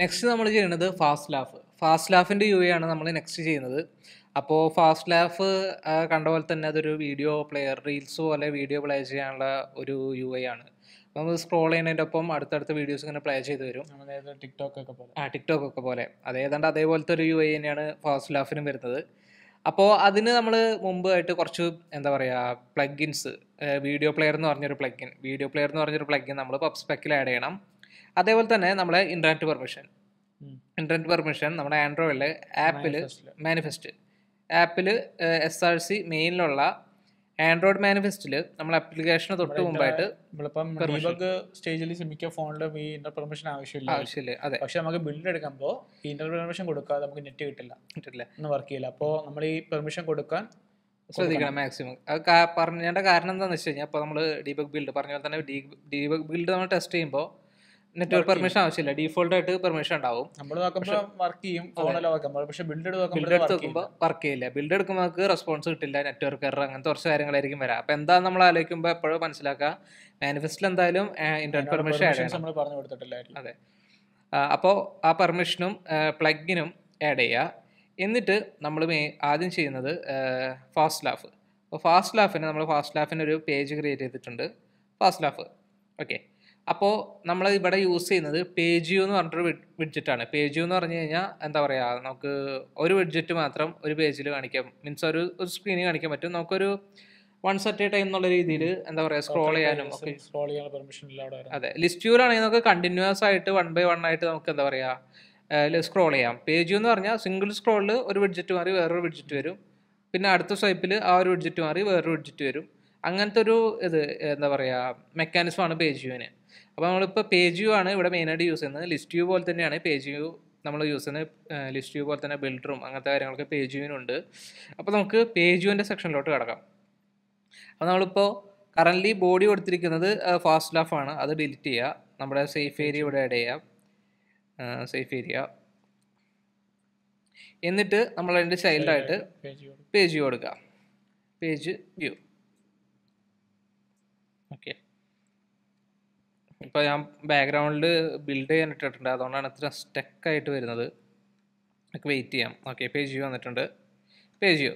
Next നമ്മൾ ചെയ്യുന്നത് fast laugh fast ലാഫിൻ്റെ യു ആണ് നമ്മൾ നെക്സ്റ്റ് ചെയ്യുന്നത് അപ്പോൾ ഫാസ്റ്റ് ലാഫ് കണ്ട പോലെ തന്നെ അതൊരു വീഡിയോ പ്ലെയർ റീൽസ് പോലെ വീഡിയോ പ്ലേ ചെയ്യാനുള്ള ഒരു യു ഐ ആണ് നമ്മൾ സ്ക്രോൾ ചെയ്യുന്നതിൻ്റെ ഒപ്പം അടുത്തടുത്ത വീഡിയോസ് ഇങ്ങനെ പ്ലേ ചെയ്ത് വരും നമ്മൾ നേരത്തെ ടിക്ടോക്ക് ഒക്കെ പോലെ ആ ടിക്ടോക്ക് ഒക്കെ പോലെ അത് ഏതാണ്ട് അതേപോലത്തെ ഒരു യു ഐ തന്നെയാണ് ഫാസ്റ്റ് ലാഫിനും വരുന്നത് അപ്പോൾ അതിന് നമ്മൾ മുമ്പായിട്ട് കുറച്ച് എന്താ പറയുക പ്ലഗിൻസ് വീഡിയോ പ്ലെയർ എന്ന് പറഞ്ഞൊരു പ്ലഗിൻ വീഡിയോ പ്ലെയർ എന്ന് പറഞ്ഞൊരു പ്ലഗിൻ നമ്മൾ പബ് സ്പെക്കിൽ ആഡ് ചെയ്യണം അതേപോലെ തന്നെ നമ്മളെ ഇൻ്റർനെറ്റ് പെർമിഷൻ ഉം. ഇൻ്റർനെറ്റ് പെർമിഷൻ നമ്മുടെ ആൻഡ്രോയിഡിൽ ആപ്പിൽ Manifest ല്. മാനിഫെസ്റ്റ് ആപ്പിൽ എസ് ആർ സി മെയിനിലുള്ള ആൻഡ്രോയിഡ് മാനിഫെസ്റ്റിൽ നമ്മൾ ആപ്ലിക്കേഷന് തൊട്ട് നമ്മുടെ മുമ്പായിട്ട് നമ്മളിപ്പം Permission. ഡീബഗ് സ്റ്റേജിൽ മിക്ക ഫോണിലും ഈ ഇന്റർ പെർമിഷൻ ആവശ്യമില്ല ആവശ്യമില്ല അതെ പക്ഷെ നമുക്ക് ബിൽഡ് എടുക്കുമ്പോൾ ഈ ഇന്റർ പെർമിഷൻ കൊടുക്കാതെ നമുക്ക് നെറ്റ് കിട്ടില്ല കിട്ടില്ല ഒന്നും വർക്ക് ചെയ്യില്ല അപ്പോൾ നമ്മൾ ഈ പെർമിഷൻ കൊടുക്കാൻ ശ്രദ്ധിക്കണം മാക്സിമം അത് കാ- പറഞ്ഞതിന്റെ കാരണം എന്താണെന്ന് വെച്ച് കഴിഞ്ഞാൽ ഇപ്പോൾ നമ്മൾ ഡീബഗ് ബിൽഡ് പറഞ്ഞ പോലെ തന്നെ ഡീബഗ് ബിൽഡ് നമ്മൾ ടെസ്റ്റ് ചെയ്യുമ്പോൾ നെറ്റ്വർക്ക് പെർമിഷൻ ആവശ്യമില്ല ഡീഫോൾട്ട് ആയിട്ട് പെർമിഷൻ ഉണ്ടാവും നമ്മൾ നോക്കുമ്പോൾ വർക്ക് ചെയ്യും ഫോണെല്ലാം വർക്ക് ചെയ്യും പക്ഷെ ബിൽഡ് എടുത്ത് ബിൽഡ് നോക്കുമ്പോൾ എടുത്ത് നോക്കുമ്പോൾ വർക്ക് ചെയ്യില്ല ബിൽഡ് എടുക്കുമ്പോൾ നമുക്ക് റെസ്പോൺസ് കിട്ടില്ല നെറ്റ്വർക്ക് എറർ അങ്ങനത്തെ കുറച്ച് കാര്യങ്ങളായിരിക്കും വരാം അപ്പോൾ എന്താണെന്ന് നമ്മൾ ആലോചിക്കുമ്പോൾ എപ്പോഴും മനസ്സിലാക്കുക മാനിഫെസ്റ്റിൽ എന്തായാലും ഇന്റർനെറ്റ് പെർമിഷൻ ആഡ് ചെയ്യണം നമ്മൾ പറഞ്ഞു കൊടുത്തിട്ടില്ലായിരിക്കും അതെ അപ്പോൾ ആ പെർമിഷനും പ്ലഗിനും ആഡ് ചെയ്യുക എന്നിട്ട് നമ്മൾ ആദ്യം ചെയ്യുന്നത് ഫാസ്റ്റ് ലാഫ് അപ്പോൾ ഫാസ്റ്റ് ലാഫിന് നമ്മൾ ഫാസ്റ്റ് ലാഫിന് ഒരു പേജ് ക്രിയേറ്റ് ചെയ്തിട്ടുണ്ട് ഫാസ്റ്റ് ലാഫ് ഓക്കെ അപ്പോൾ നമ്മൾ ഇവിടെ യൂസ് ചെയ്യുന്നത് പേജിയോ എന്ന് പറഞ്ഞിട്ടൊരു വിഡ്ജറ്റാണ് പേജിയോ എന്ന് പറഞ്ഞു കഴിഞ്ഞാൽ എന്താ പറയുക നമുക്ക് ഒരു വിഡ്ജറ്റ് മാത്രം ഒരു പേജിൽ കാണിക്കാം മീൻസ് ഒരു ഒരു സ്ക്രീനിൽ കാണിക്കാൻ പറ്റും നമുക്കൊരു വൺ സെറ്റ് ടൈം എന്നുള്ള രീതിയിൽ എന്താ പറയുക സ്ക്രോൾ ചെയ്യാനും ഒക്കെ സ്ക്രോൾ ചെയ്യാൻ പെർമിഷൻ ഇല്ല അവിടെ വരാൻ അതെ ലിസ്റ്റ് വ്യൂലാണെങ്കിൽ നമുക്ക് കണ്ടിന്യൂസ് ആയിട്ട് വൺ ബൈ വൺ ആയിട്ട് നമുക്ക് എന്താ പറയുക സ്ക്രോൾ ചെയ്യാം പേജ് എന്ന് പറഞ്ഞാൽ സിംഗിൾ സ്ക്രോളിൽ ഒരു വിഡ്ജറ്റ് മാറി വേറൊരു വിഡ്ജറ്റ് വരും പിന്നെ അടുത്ത സ്വൈപ്പിൽ ആ ഒരു വിഡ്ജറ്റ് മാറി വേറൊരു വിഡ്ജറ്റ് വരും അങ്ങനത്തെ ഒരു ഇത് എന്താ പറയുക മെക്കാനിസമാണ് പേജ് വ്യൂവിന് അപ്പോൾ നമ്മളിപ്പോൾ പേജ് വ്യൂ ആണ് ഇവിടെ മെയിനായിട്ട് യൂസ് ചെയ്യുന്നത് ലിസ്റ്റ് വ്യൂ പോലെ തന്നെയാണ് പേജ് വ്യൂ നമ്മൾ യൂസ് ചെയ്യുന്നത് ലിസ്റ്റ് വ്യൂ പോലെ തന്നെ ബിൽഡറും അങ്ങനത്തെ കാര്യങ്ങളൊക്കെ പേജ് വ്യൂവിനുണ്ട് അപ്പോൾ നമുക്ക് പേജ് വ്യൂവിൻ്റെ സെക്ഷനിലോട്ട് കിടക്കാം അപ്പോൾ നമ്മളിപ്പോൾ കറൻ്റ്ലി ബോഡി കൊടുത്തിരിക്കുന്നത് ഫാസ്റ്റ് ലാഫ് ആണ് അത് ഡിലീറ്റ് ചെയ്യുക നമ്മുടെ സേഫ് ഏരിയ ഇവിടെ ആഡ് ചെയ്യാം സേഫ് ഏരിയ എന്നിട്ട് നമ്മൾ അതിൻ്റെ ചൈൽഡായിട്ട് പേജ് പേജ് വ്യൂ കൊടുക്കുക പേജ് വ്യൂ ഓക്കെ ഇപ്പോൾ ഞാൻ ബാക്ക്ഗ്രൗണ്ടിൽ ബിൽഡ് ചെയ്യാൻ ഇട്ടിട്ടുണ്ട് അതുകൊണ്ടാണ് ഇത്ര സ്റ്റക്കായിട്ട് വരുന്നത് നമുക്ക് വെയിറ്റ് ചെയ്യാം ഓക്കെ പേജ് വ്യൂ വന്നിട്ടുണ്ട് പേജ് വ്യൂ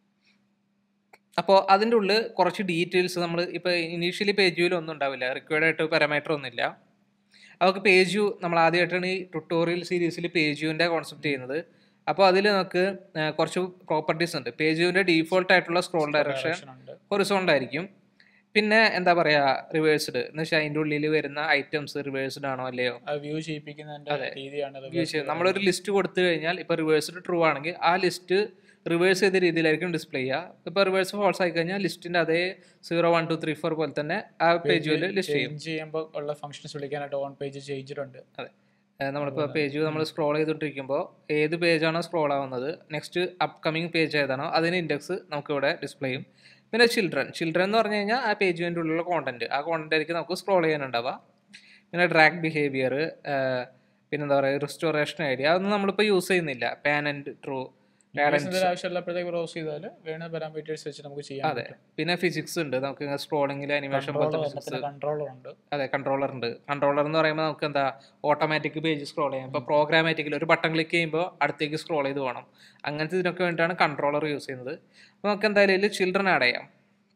അപ്പോൾ അതിൻ്റെ ഉള്ളിൽ കുറച്ച് ഡീറ്റെയിൽസ് നമ്മൾ ഇപ്പോൾ ഇനീഷ്യലി പേജ് വ്യൂവിൽ ഒന്നും ഉണ്ടാവില്ല റിക്വയർഡ് ആയിട്ട് പാരാമീറ്റർ ഒന്നുമില്ല അതൊക്കെ പേജ് വ്യൂ നമ്മൾ ആദ്യമായിട്ടാണ് ഈ ട്യൂട്ടോറിയൽ സീരീസിൽ പേജ് വ്യൂവിൻ്റെ കോൺസെപ്റ്റ് ചെയ്യുന്നത് അപ്പോൾ അതിൽ നമുക്ക് ആ, കുറച്ച് പ്രോപ്പർട്ടീസ് ഉണ്ട് പേജ് വ്യൂവിൻ്റെ ഡീഫോൾട്ട് ആയിട്ടുള്ള സ്ക്രോൾ ഡയറക്ഷൻ ഉണ്ട് ഹൊറിസോണ്ടൽ ആയിരിക്കും പിന്നെ എന്താ പറയുക റിവേഴ്സ്ഡ് എന്ന് വെച്ചാൽ അതിൻ്റെ ഉള്ളിൽ വരുന്ന ഐറ്റംസ് റിവേഴ്സ്ഡ് ആണോ അല്ലയോ ആ വ്യൂ ചെയ്യിപ്പിക്കുന്നതിന്റെ രീതിയാണ് അത് യൂസ് ചെയ്യുന്നത് നമ്മളൊരു ലിസ്റ്റ് കൊടുത്തു കഴിഞ്ഞാൽ ഇപ്പോൾ റിവേഴ്സ്ഡ് ട്രൂ ആണെങ്കിൽ ആ ലിസ്റ്റ് റിവേഴ്സ് ചെയ്ത രീതിയിലായിരിക്കും ഡിസ്പ്ലേ ചെയ്യുക ഇപ്പോൾ റിവേഴ്സ് ഫോൾസ് ആയി കഴിഞ്ഞാൽ ലിസ്റ്റിൻ്റെ അതേ zero one two three four പോലെ തന്നെ ആ പേജുകളിൽ ലിസ്റ്റ് ചെയ്യും ചേഞ്ച് ചെയ്യുമ്പോൾ ഉള്ള ഫംഗ്ഷൻസ് വിളിക്കാനായിട്ട് ഓൺ പേജ് ചെയ്തിട്ടുണ്ട് അതെ ഏഹ് നമ്മളിപ്പോൾ പേജ് നമ്മൾ സ്ക്രോൾ ചെയ്തുകൊണ്ടിരിക്കുമ്പോൾ ഏത് പേജാണോ സ്ക്രോൾ ആവുന്നത് നെക്സ്റ്റ് അപ്കമിങ് പേജ് ഏതാണോ അതിന് ഇൻഡെക്സ് നമുക്ക് ഇവിടെ ഡിസ്പ്ലേ ചെയ്യും പിന്നെ ചിൽഡ്രൻ ചിൽഡ്രൻ എന്ന് പറഞ്ഞു കഴിഞ്ഞാൽ ആ പേജിൻ്റെ ഉള്ളിലുള്ള കോണ്ടന്റ് ആ കോണ്ടന്റ് ആയിരിക്കും നമുക്ക് സ്ക്രോൾ ചെയ്യാനുണ്ടാവുക പിന്നെ ഡ്രാഗ് ബിഹേവിയർ പിന്നെ എന്താ പറയുക റിസ്റ്റോറേഷൻ ഐഡിയ അതൊന്നും നമ്മളിപ്പോൾ യൂസ് ചെയ്യുന്നില്ല പാൻ ആൻഡ് ട്രൂ ഇതിന്റെ ആവശ്യമുള്ളപ്പോഴത്തേക്ക് ക്രോസ് ചെയ്താൽ വേണ പാരാമീറ്റേഴ്സ് വെച്ച് നമുക്ക് ചെയ്യാം അതെ പിന്നെ ഫിസിക്സ് ഉണ്ട് നമുക്ക് സ്ക്രോളിങ്ങിൽ അനിമേഷൻ പോലത്തെ ഫിസിക്സ് കൺട്രോളർ ഉണ്ട് അതെ കൺട്രോളർ ഉണ്ട് കൺട്രോളർ എന്ന് പറയുമ്പോൾ നമുക്ക് എന്താ ഓട്ടോമാറ്റിക് പേജ് സ്ക്രോൾ ചെയ്യാം ഇപ്പോൾ പ്രോഗ്രാമാറ്റിക്കൽ ഒരു ബട്ടൺ ക്ലിക്ക് ചെയ്യുമ്പോൾ അടുത്തേക്ക് സ്ക്രോൾ ചെയ്ത് പോകണം അങ്ങനത്തെ ഇതിനൊക്കെ വേണ്ടിയിട്ടാണ് കൺട്രോളർ യൂസ് ചെയ്യുന്നത് അപ്പോൾ നമുക്ക് എന്തായാലും ഇതിൽ ചിൽഡ്രൻ ആഡ് ചെയ്യാം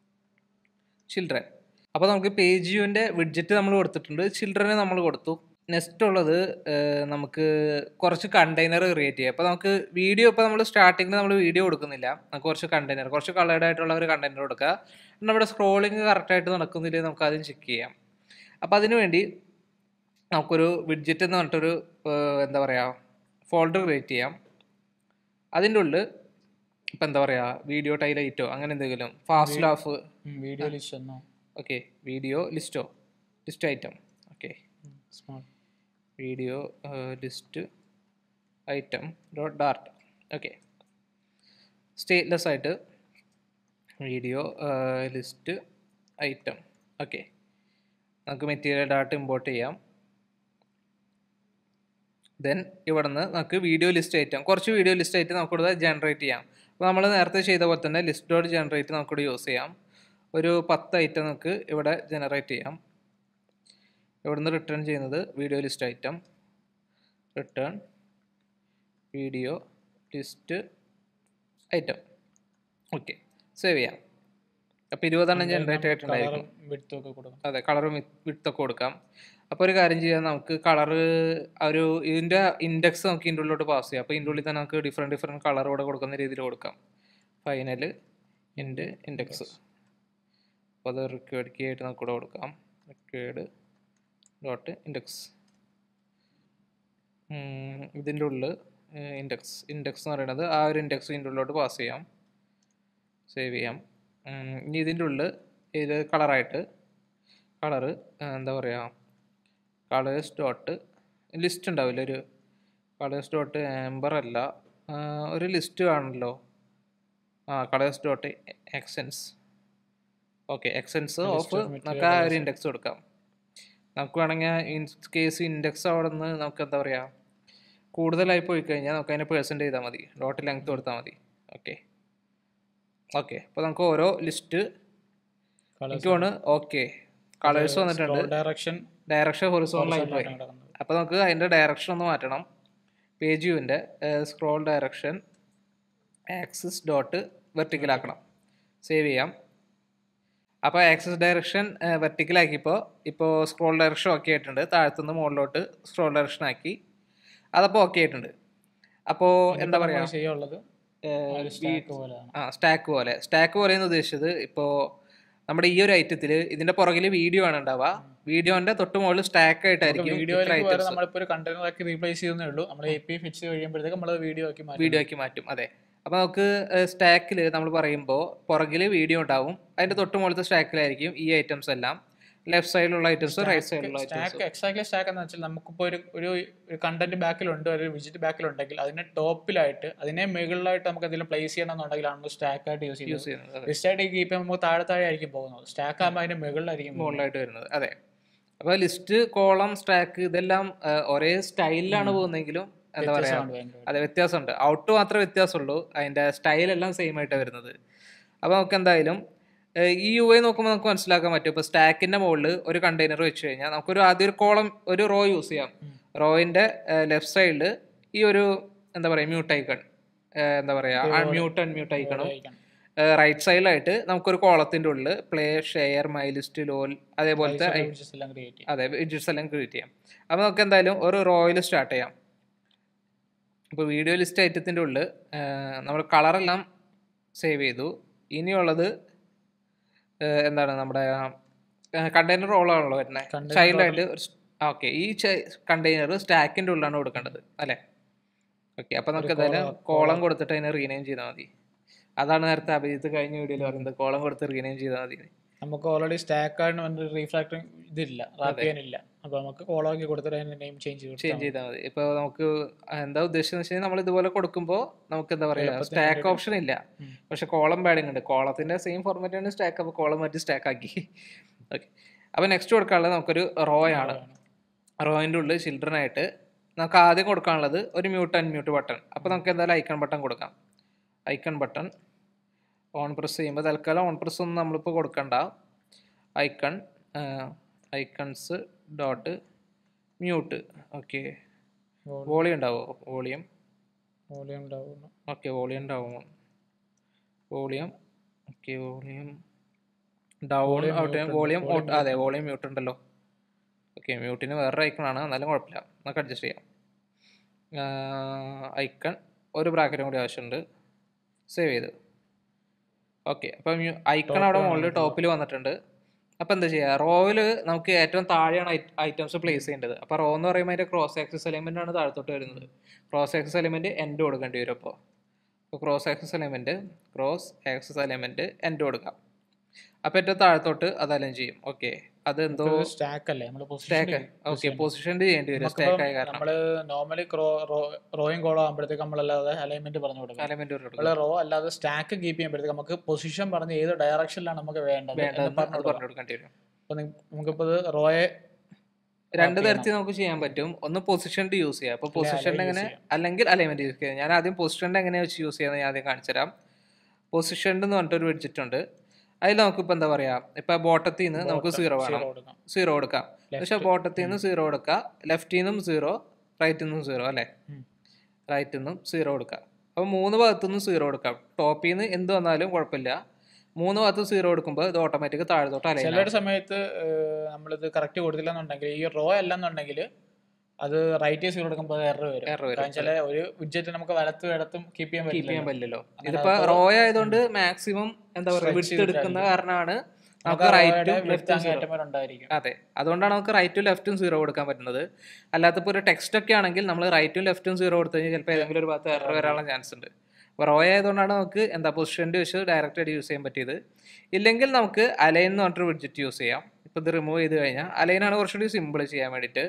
ചിൽഡ്രൻ അപ്പോൾ നമുക്ക് പേജ് യുവിൻ്റെ വിഡ്ജറ്റ് നമ്മൾ കൊടുത്തിട്ടുണ്ട് ചിൽഡ്രനെ നമ്മൾ കൊടുത്തു നെക്സ്റ്റ് ഉള്ളത് ഏഹ്, നമുക്ക് കുറച്ച് കണ്ടെയ്നർ ക്രിയേറ്റ് ചെയ്യാം അപ്പോൾ നമുക്ക് വീഡിയോ ഇപ്പോൾ നമ്മൾ സ്റ്റാർട്ടിങ്ങിൽ നമ്മൾ വീഡിയോ കൊടുക്കുന്നില്ല നമുക്ക് കുറച്ച് കണ്ടെയ്നർ കുറച്ച് കളേർഡ് ആയിട്ടുള്ള ഒരു കണ്ടെയ്നർ കൊടുക്കുക നമ്മുടെ സ്ക്രോളിങ് കറക്റ്റായിട്ട് നടക്കുന്നില്ലേ നമുക്ക് ആദ്യം ചെക്ക് ചെയ്യാം അപ്പോൾ അതിനു വേണ്ടി നമുക്കൊരു വിഡ്ജറ്റ് എന്ന് പറഞ്ഞിട്ടൊരു ഏഹ്, എന്താ പറയുക ഫോൾഡർ ക്രിയേറ്റ് ചെയ്യാം അതിൻ്റെ ഉള്ളിൽ ഇപ്പം എന്താ പറയുക വീഡിയോ ടൈലൈറ്റോ അങ്ങനെ എന്തെങ്കിലും ഫാസ്റ്റ് ലാഫ് വീഡിയോ ലിസ്റ്റ് എന്നോ ഓക്കെ വീഡിയോ ലിസ്റ്റോ list item okay smart video list item dot dart okay stateless ആയിട്ട് വീഡിയോ ലിസ്റ്റ് ഐറ്റം ഓക്കെ നമുക്ക് മെറ്റീരിയൽ ഡാറ്റ ഇമ്പോർട്ട് ചെയ്യാം ദെൻ ഇവിടുന്ന് നമുക്ക് വീഡിയോ ലിസ്റ്റ് ഐറ്റം കുറച്ച് വീഡിയോ ലിസ്റ്റ് ഐറ്റം നമുക്കിവിടെ generate ചെയ്യാം അപ്പോൾ നമ്മൾ നേരത്തെ ചെയ്ത പോലെ തന്നെ ലിസ്റ്റ് ഡോട്ട് ജനറേറ്റ് നമുക്കിവിടെ യൂസ് ചെയ്യാം ഒരു പത്ത് ഐറ്റം നമുക്ക് ഇവിടെ ജനറേറ്റ് ചെയ്യാം ഇവിടുന്ന് റിട്ടേൺ ചെയ്യുന്നത് video list item return video list item okay save ചെയ്യാം അപ്പോൾ ഇരുപതെണ്ണം ജനറേറ്റ് ആയിട്ടുണ്ടായിരിക്കും വിടുത്തും ഒക്കെ കൊടുക്കണം അതെ കളറും വിത്തൊക്കെ കൊടുക്കാം അപ്പോൾ ഒരു കാര്യം ചെയ്യാം നമുക്ക് കളറ് ഒരു ഇതിൻ്റെ ഇൻഡെക്സ് നമുക്ക് ഇതിൻ്റെ ഉള്ളിലോട്ട് പാസ് ചെയ്യാം അപ്പോൾ ഇതിൻ്റെ ഉള്ളിൽ തന്നെ നമുക്ക് ഡിഫറെൻറ്റ് ഡിഫറെൻറ്റ് കളർ കൂടെ കൊടുക്കുന്ന രീതിയിൽ കൊടുക്കാം ഫൈനൽ ഇൻഡ് ഇൻഡെക്സ് അപ്പോൾ അത് റിക്വേർഡ് കീ ആയിട്ട് നമുക്ക് ഇവിടെ കൊടുക്കാം റിക്വേർഡ് ഡോട്ട് ഇൻഡെക്സ് ഇതിൻ്റെ ഉള്ളിൽ ഇൻഡെക്സ് ഇൻഡെക്സ് എന്ന് പറയുന്നത് ആ ഒരു ഇൻഡെക്സ് ഇതിൻ്റെ ഉള്ളിലോട്ട് പാസ് ചെയ്യാം സേവ് ചെയ്യാം ഉം, ഇനി ഇതിൻ്റെ ഉള്ളിൽ ഇത് കളറായിട്ട് കളറ് എന്താ പറയുക കളേഴ്സ് ഡോട്ട് ലിസ്റ്റ് ഉണ്ടാവില്ല ഒരു കളേഴ്സ് ഡോട്ട് ആംബർ അല്ല ആ, ഒരു ലിസ്റ്റ് കാണുമല്ലോ ആ colours dot accents okay accents of നമുക്ക് ആ ഒരു ഇൻഡെക്സ് കൊടുക്കാം നമുക്ക് വേണമെങ്കിൽ ഇൻ കേസ് ഇൻഡെക്സ് അവിടെ നിന്ന് നമുക്ക് എന്താ പറയുക കൂടുതലായി പോയി കഴിഞ്ഞാൽ നമുക്ക് അതിനെ പേഴ്സൻ്റ് ചെയ്താൽ മതി ഡോട്ട് ലെങ്ത് കൊടുത്താൽ മതി ഓക്കെ ഓക്കെ അപ്പോൾ നമുക്ക് ഓരോ ലിസ്റ്റ് എനിക്ക് തോന്നുന്നു ഓക്കെ കളേഴ്സ് വന്നിട്ടുണ്ട് ഡയറക്ഷൻ ഡയറക്ഷൻ ഹൊറിസോണലായി പോയി അപ്പോൾ നമുക്ക് അതിൻ്റെ ഡയറക്ഷൻ ഒന്ന് മാറ്റണം പേജ് വ്യൂവിൻ്റെ സ്ക്രോൾ ഡയറക്ഷൻ ആക്സിസ് ഡോട്ട് വെർട്ടിക്കലാക്കണം സേവ് ചെയ്യാം അപ്പോൾ ആക്സിസ് ഡയറക്ഷൻ വെർട്ടിക്കലാക്കിയപ്പോൾ ഇപ്പോൾ സ്ക്രോൾ ഡയറക്ഷൻ ഓക്കെ ആയിട്ടുണ്ട് താഴത്തുനിന്ന് മുകളിലോട്ട് സ്ക്രോൾ ഡയറക്ഷൻ ആക്കി അതപ്പോൾ ഓക്കെ ആയിട്ടുണ്ട് അപ്പോൾ എന്താ പറയുക ചെയ്യാനുള്ളത് സ്റ്റാക്ക് പോലെയാണ് ആ സ്റ്റാക്ക് പോലെ സ്റ്റാക്ക് പോലെ എന്ന് ഉദ്ദേശിച്ചത് ഇപ്പോൾ നമ്മുടെ ഈ ഒരു ഐറ്റത്തിൽ ഇതിന്റെ പുറകിൽ വീഡിയോ ആണ് ഉണ്ടാവുക വീഡിയോന്റെ തൊട്ട് മുകളിൽ സ്റ്റാക്ക് ആയിട്ടായിരിക്കും ഇത്ര വീഡിയോയിലേക്ക് items വരെ നമ്മളിപ്പോൾ ഒരു കണ്ടെയ്നർ ആക്കി റീപ്ലേസ് ചെയ്യുന്നേ ഉള്ളൂ നമ്മൾ എ പി ഫിക്സ് കഴിയുമ്പോഴത്തേക്ക് നമ്മൾ വീഡിയോ ആക്കി മാറ്റി വീഡിയോ ആക്കി മാറ്റും അതെ അപ്പോൾ നമുക്ക് സ്റ്റാക്കിൽ നമ്മൾ പറയുമ്പോൾ പുറകിൽ വീഡിയോ ഉണ്ടാവും അതിന്റെ തൊട്ട് മുകളിലത്തെ സ്റ്റാക്കിലായിരിക്കും ഈ ഐറ്റംസ് എല്ലാം ലെഫ്റ്റ് സൈഡിലുള്ള ഐറ്റംസ് റൈറ്റ് സൈഡിലുള്ള ഐറ്റംസ് സ്റ്റാക്ക് എക്സാക്ട്ലി സ്റ്റാക്ക് എന്ന് വെച്ചാൽ നമുക്കിപ്പോൾ ഒരു ഒരു ഒരു കണ്ടന്റ് ബാക്കിലുണ്ട് ഒരു വിജിറ്റ് ബാക്കിലുണ്ടെങ്കിൽ അതിന്റെ ടോപ്പിലായിട്ട് അതിനെ മുകളിലായിട്ട് നമുക്ക് എന്തെങ്കിലും പ്ലേസ് ചെയ്യണമെന്നുണ്ടെങ്കിലാണ് നമ്മൾ സ്റ്റാക്ക് ആയിട്ട് യൂസ് യൂസ് ചെയ്യുന്നത് ചെയ്യുന്നത് അതെ ലിസ്റ്റ് ആയിട്ട് കീപ്പ് ചെയ്യുമ്പോൾ നമുക്ക് താഴെ താഴെ ആയിരിക്കും പോകുന്നത് സ്റ്റാക്ക് ആകുമ്പോൾ അതിന്റെ മുകളിലായിരിക്കും പോകുന്നത്. മുകളിലായിട്ട് വരുന്നത് അതെ അപ്പോൾ ലിസ്റ്റ് കോളം സ്റ്റാക്ക് ഇതെല്ലാം ആ, ഒരേ സ്റ്റൈലിലാണ് പോകുന്നതെങ്കിലും എന്താ പറയാ വ്യത്യാസമാണ് ഭയങ്കര അതെ വ്യത്യാസമുണ്ട് ഔട്ട് മാത്രമേ വ്യത്യാസമുള്ളൂ അതിൻ്റെ സ്റ്റൈലെല്ലാം സെയിം ആയിട്ടാണ് വരുന്നത് അപ്പോൾ നമുക്ക് എന്തായാലും ഏഹ് ഈ യു ഐ നോക്കുമ്പോൾ നമുക്ക് മനസ്സിലാക്കാൻ പറ്റും ഇപ്പോൾ സ്റ്റാക്കിൻ്റെ മുകളിൽ ഒരു കണ്ടെയ്നർ വെച്ച് കഴിഞ്ഞാൽ നമുക്കൊരു ആദ്യം ഒരു കോളം ഒരു റോ യൂസ് ചെയ്യാം റോയിൻ്റെ ലെഫ്റ്റ് സൈഡിൽ ഈ ഒരു എന്താ പറയുക മ്യൂട്ട് ഐക്കൺ എന്താ പറയുക അൺമ്യൂട്ട് അൺമ്യൂട്ട് ഐക്കണും ആയിരിക്കണം. റൈറ്റ് സൈഡിലായിട്ട് നമുക്കൊരു കോളത്തിൻ്റെ ഉള്ളിൽ play share my list lol അതേപോലത്തെ Pixel images എല്ലാം ക്രിയേറ്റ് ചെയ്യും അതെ വിഡ്ജറ്റ്സ് എല്ലാം ക്രിയേറ്റ് ചെയ്യാം അപ്പോൾ നമുക്ക് എന്തായാലും ഒരു റോയിൽ സ്റ്റാർട്ട് ചെയ്യാം ഇപ്പോൾ വീഡിയോ ലിസ്റ്റ് ഐറ്റത്തിൻ്റെ ഉള്ളിൽ നമ്മൾ കളറെല്ലാം സേവ് ചെയ്തു ഇനിയുള്ളത് ഏഹ്, എന്താണ് നമ്മുടെ കണ്ടെയ്നർ റോളാണല്ലോ വരുന്നത് Container ചൈൽഡായിട്ട് ഓക്കെ ഈ കണ്ടെയ്നർ സ്റ്റാക്കിൻ്റെ ഉള്ളിലാണ് കൊടുക്കേണ്ടത് അല്ലേ ഓക്കെ അപ്പോൾ നമുക്ക് എന്തായാലും കോളം കൊടുത്തിട്ട് അതിനെ റീനെയിം ചെയ്താൽ മതി അതാണ് നേരത്തെ അഭിജിത്ത് കഴിഞ്ഞ വീഡിയോയിൽ പറയുന്നത് കോളം കൊടുത്ത് റീനെയിം ചെയ്താൽ മതി നമുക്ക് ഓൾറെഡി സ്റ്റാക്ക് ആയിട്ട് വന്നിട്ട് റീഫ്രാക്ടറിങ് ഇതില്ല റാപ്പ് ചെയ്യാനില്ല അപ്പൊ നമുക്ക് കോളാക്കി കൊടുത്തിട്ട് അതിന്റെ നെയിം ചേഞ്ച് ചെയ്ത് ചേഞ്ച് ചെയ്താൽ മതി ഇപ്പോൾ നമുക്ക് എന്താ ഉദ്ദേശിച്ചത് വെച്ച് കഴിഞ്ഞാൽ നമ്മൾ ഇതുപോലെ കൊടുക്കുമ്പോൾ നമുക്ക് എന്താ പറയുക സ്റ്റാക്ക് ഓപ്ഷൻ ഇല്ല ഉം. പക്ഷെ കോളം പാഡിങ് ഉണ്ട് കോളത്തിന്റെ സെയിം ഫോർമാറ്റ് ആണ് സ്റ്റാക്ക് അപ്പോൾ കോളം മാറ്റി സ്റ്റാക്ക് ആക്കി ഓക്കെ അപ്പോൾ നെക്സ്റ്റ് കൊടുക്കാനുള്ളത് നമുക്കൊരു റോ ആണ് റോയിൻ്റെ ഉള്ളിൽ ചിൽഡ്രൻ ആയിട്ട് നമുക്ക് ആദ്യം കൊടുക്കാനുള്ളത് ഒരു മ്യൂട്ട് അൺമ്യൂട്ട് ബട്ടൺ അപ്പോൾ നമുക്ക് എന്തായാലും ഐക്കൺ ബട്ടൺ കൊടുക്കാം ഐക്കൺ ബട്ടൺ ഓൺ പ്രസ് ചെയ്യുമ്പോൾ തൽക്കാലം ഓൺ പ്രസ് ഒന്നും നമ്മളിപ്പോൾ കൊടുക്കണ്ട icon icons dot mute okay volume ഉണ്ടാവുമോ വോളിയം വോളിയം ഉണ്ടാവുന്നു ഓക്കെ വോളിയം ഉണ്ടാവുമോ volume okay volume down out volume അതെ വോളിയം മ്യൂട്ട് ഉണ്ടല്ലോ ഓക്കെ മ്യൂട്ടിന് വേറെ ഐക്കണാണ് എന്നാലും കുഴപ്പമില്ല നമുക്ക് അഡ്ജസ്റ്റ് ചെയ്യാം ഐക്കൺ ഒരു ബ്രാക്കറ്റും കൂടി ആവശ്യമുണ്ട് സേവ് ചെയ്ത് ഓക്കെ അപ്പം ഐക്കൺ അവിടെ മുകളിൽ ടോപ്പിൽ വന്നിട്ടുണ്ട് അപ്പോൾ എന്താ ചെയ്യുക റോയിൽ നമുക്ക് ഏറ്റവും താഴെയാണ് ഐറ്റംസ് പ്ലേസ് ചെയ്യേണ്ടത് അപ്പോൾ റോ എന്ന് പറയുമ്പോൾ അതിൻ്റെ ക്രോസ് ആക്സസ് എലിമെൻ്റ് ആണ് താഴത്തോട്ട് വരുന്നത് ക്രോസ് ആക്സസ് എലിമെൻറ്റ് എൻഡ് കൊടുക്കേണ്ടി വരും അപ്പോൾ അപ്പോൾ cross axis element cross axis element end കൊടുക്കാം അപ്പോൾ ഏറ്റവും താഴത്തോട്ട് അത് അലൈൻ ചെയ്യും ഓക്കെ അത് എന്തോ സ്റ്റാക്ക് അല്ലേ നമ്മൾ സ്റ്റാക്ക് ഓക്കെ പൊസിഷൻ ചെയ്യേണ്ടി വരും സ്റ്റാക്ക് ആയ കാരണം നമ്മള് നോർമലി റോയും കോളോ ആകുമ്പോഴത്തേക്ക് നമ്മളല്ലാതെ അലൈൻമെന്റ് പറഞ്ഞു കൊടുക്കും എലിമെന്റ് കൊടുക്കും നമ്മള് റോ അല്ലാതെ സ്റ്റാക്ക് കീപ്പ് ചെയ്യുമ്പോഴത്തേക്ക് നമുക്ക് പൊസിഷൻ പറഞ്ഞ് ഏത് ഡയറക്ഷനിലാണ് നമുക്ക് വേണ്ടത് എന്ന് വേണ്ടതെന്ന് പറഞ്ഞു അത് കൊടുക്കാം. പറഞ്ഞു കൊടുക്കേണ്ടി വരും അപ്പൊ നി- നമുക്കിപ്പോ ഇത് റോയെ രണ്ട് തരത്തിൽ നമുക്ക് ചെയ്യാൻ പറ്റും ഒന്ന് പൊസിഷൻ്റെ യൂസ് ചെയ്യാം അപ്പോൾ പൊസിഷൻ്റെ എങ്ങനെ അല്ലെങ്കിൽ അലൈൻമെന്റ് യൂസ് ചെയ്യാം ഞാൻ ആദ്യം പൊസിഷൻ്റെ എങ്ങനെ വെച്ച് യൂസ് ചെയ്യാന്ന് ഞാൻ ആദ്യം കാണിച്ചുതരാം പൊസിഷൻ്റെ എന്ന് പറഞ്ഞിട്ടൊരു വെഡ്ജറ്റ് ഉണ്ട് അതിൽ നമുക്കിപ്പോൾ എന്താ പറയാ ഇപ്പൊ ബോട്ടത്തിൽ നിന്ന് നമുക്ക് സീറോ വേണം zero കൊടുക്കാം സീറോ കൊടുക്കാം പക്ഷെ ബോട്ടത്തിൽ നിന്ന് സീറോ കൊടുക്കുക ലെഫ്റ്റിൽ നിന്നും സീറോ റൈറ്റിൽ നിന്നും സീറോ അല്ലേ ഉം. റൈറ്റിൽ നിന്നും സീറോ കൊടുക്കുക അപ്പോൾ മൂന്ന് ഭാഗത്തു നിന്നും സീറോ കൊടുക്കാം ടോപ്പിൽ നിന്ന് എന്ത് വന്നാലും കുഴപ്പമില്ല മൂന്ന് ഭാഗത്ത് സീറോ കൊടുക്കുമ്പോൾ ഇത് ഓട്ടോമാറ്റിക് താഴത്തോട്ട് അലൈൻ ചിലൊരു സമയത്ത് ഏഹ്, നമ്മളിത് കറക്റ്റ് കൊടുത്തില്ല എന്നുണ്ടെങ്കിൽ ഈ റോ അല്ലെന്നുണ്ടെങ്കിൽ അത് റൈറ്റ് സീറോ കൊടുക്കുമ്പോൾ എറർ വരും എറർ വരും കാരണം ചില ഒരു വിഡ്ജറ്റ് നമുക്ക് വലത്തും ഇടത്തും കീപ്പ് ചെയ്യാൻ കീപ്പ് ചെയ്യാൻ പറ്റില്ല പറ്റില്ലല്ലോ ഇതിപ്പോ റോ ആയതുകൊണ്ട് മാക്സിമം എന്താ പറയുക Stretch വിട്ട് എടുക്കുന്ന കാരണമാണ് നമുക്ക് നമുക്ക് റൈറ്റും വിടുത്ത് ലെഫ്റ്റും അങ്ങേറ്റം വരെ ഉണ്ടായിരിക്കും അതെ അതുകൊണ്ടാണ് നമുക്ക് റൈറ്റും ലെഫ്റ്റും സീറോ കൊടുക്കാൻ പറ്റുന്നത് അല്ലാത്തപ്പോൾ ഒരു ടെക്സ്റ്റ് ഒക്കെ ആണെങ്കിൽ നമ്മൾ റൈറ്റും ലെഫ്റ്റും സീറോ കൊടുത്തു കഴിഞ്ഞാൽ ചിലപ്പോൾ ഏതെങ്കിലും ഒരു ഭാഗത്ത് എറർ വരാനുള്ള ചാൻസ് ഉണ്ട് അപ്പോൾ റോ ആയതുകൊണ്ടാണ് നമുക്ക് എന്താ പൊസിഷൻ്റെ വെച്ച് ഡയറക്റ്റ് ആയിട്ട് യൂസ് ചെയ്യാൻ പറ്റിയത് ഇല്ലെങ്കിൽ നമുക്ക് അലൈൻ എന്ന് പറഞ്ഞിട്ട് വിഡ്ജറ്റ് യൂസ് ചെയ്യാം ഇപ്പോൾ ഇത് റിമൂവ് ചെയ്ത് കഴിഞ്ഞാൽ അലൈനാണ് കുറച്ചുകൂടി സിമ്പിൾ ചെയ്യാൻ വേണ്ടിയിട്ട്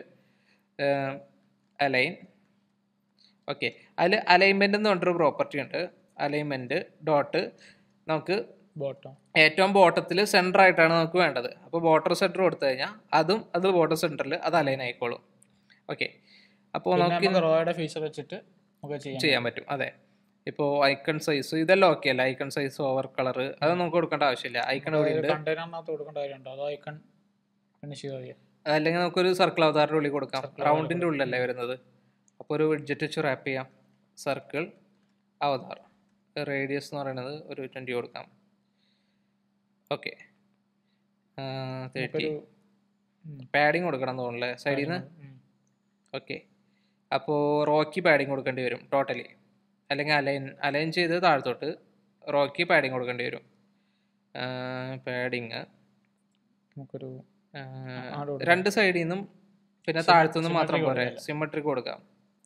അലൈൻ ഓക്കെ അതിൽ അലൈൻമെൻറ്റ് എന്ന് പറഞ്ഞിട്ടൊരു പ്രോപ്പർട്ടി ഉണ്ട് അലൈൻമെൻറ്റ് ഡോട്ട് നമുക്ക് ബോട്ടം ഏറ്റവും ബോട്ടത്തിൽ സെൻറ്റർ ആയിട്ടാണ് നമുക്ക് വേണ്ടത് അപ്പോൾ ബോട്ടർ സെൻറ്റർ കൊടുത്തു കഴിഞ്ഞാൽ അതും അത് ബോട്ടർ സെൻറ്ററിൽ അത് അലൈൻ ആയിക്കോളും ഓക്കെ അപ്പോൾ നമുക്ക് നമുക്ക് റോയുടെ ഫീച്ചർ വെച്ചിട്ട് നമുക്ക് ചെയ്യാം ചെയ്യാൻ പറ്റും അതെ ഇപ്പോൾ ഐക്കൺ സൈസ് ഇതെല്ലാം ഓക്കെ അല്ല ഐക്കൺ സൈസ് ഓവർ കളർ അത് നമുക്ക് കൊടുക്കേണ്ട ആവശ്യമില്ല ഐക്കൺ ഇവിടെ ഉണ്ട് കണ്ടെയ്നറിനകത്ത് കൊടുക്കേണ്ട കാര്യമുണ്ടോ അതോ ഐക്കൺ ഫിനിഷ് ചെയ്താൽ മതിയോ അല്ലെങ്കിൽ നമുക്കൊരു സർക്കിൾ അവതാറിൻ്റെ ഉള്ളിൽ കൊടുക്കാം Circle റൗണ്ടിൻ്റെ ഉള്ളിലല്ലേ വരുന്നത് അപ്പോൾ ഒരു വിഡ്ജറ്റ് വെച്ച് റാപ്പ് ചെയ്യാം സർക്കിൾ അവതാർ റേഡിയസ് എന്ന് പറയുന്നത് ഒരു ട്വൻറ്റി കൊടുക്കാം ഓക്കെ തേർട്ടി നമുക്കൊരു ഉം, പാഡിങ് കൊടുക്കണം തോന്നുന്നല്ലേ സൈഡിൽ നിന്ന് ഉം. ഓക്കെ അപ്പോൾ റോക്കി പാഡിങ് കൊടുക്കേണ്ടി വരും ടോട്ടലി അല്ലെങ്കിൽ അലൈൻ അലൈൻ ചെയ്ത് താഴത്തോട്ട് റോക്കി പാഡിങ് കൊടുക്കേണ്ടി വരും പാഡിങ് നമുക്കൊരു ആട് കൊടുക്കാം. രണ്ട് സൈഡിൽ നിന്നും പിന്നെ Symmet- താഴത്തു നിന്നും മാത്രം symmetry പോരെ കൊടുക്കാം. സിമ്മട്രിക് കൊടുക്കാം